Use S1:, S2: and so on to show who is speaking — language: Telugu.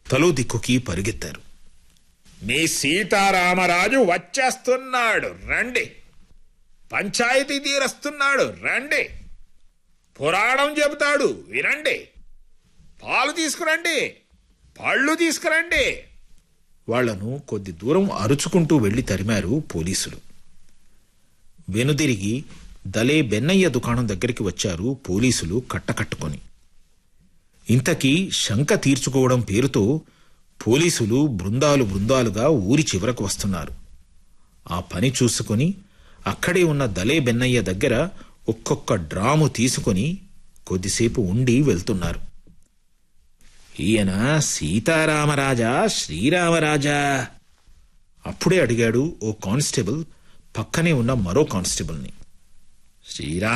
S1: తలో దిక్కుకి పరుగెత్తారు
S2: మీ సీతారామరాజు వచ్చేస్తున్నాడు రండి పంచాయతీ తీరస్తున్నాడు రండి పురాణం చెబుతాడు వినండి పాలు తీసుకురండి పళ్ళు తీసుకురండి
S1: వాళ్లను కొద్ది దూరం అరుచుకుంటూ వెళ్లి తరిమారు పోలీసులు వెనుదిరిగి దలే బెన్నయ్య దుకాణం దగ్గరికి వచ్చారు పోలీసులు కట్టకట్టుకొని ఇంతకీ శంక తీర్చుకోవడం పేరుతో పోలీసులు బృందాలు బృందాలుగా ఊరి చివరకు వస్తున్నారు ఆ పని చూసుకొని అక్కడే ఉన్న దలే బెన్నయ్య దగ్గర ఒక్కొక్క డ్రాము తీసుకొని కొద్దిసేపు ఉండి వెళ్తున్నారు ఈయన సీతారామరాజా శ్రీరామరాజా అప్పుడే అడిగాడు ఓ కానిస్టేబుల్ పక్కనే ఉన్న మరో కానిస్టేబుల్ని శ్రీరా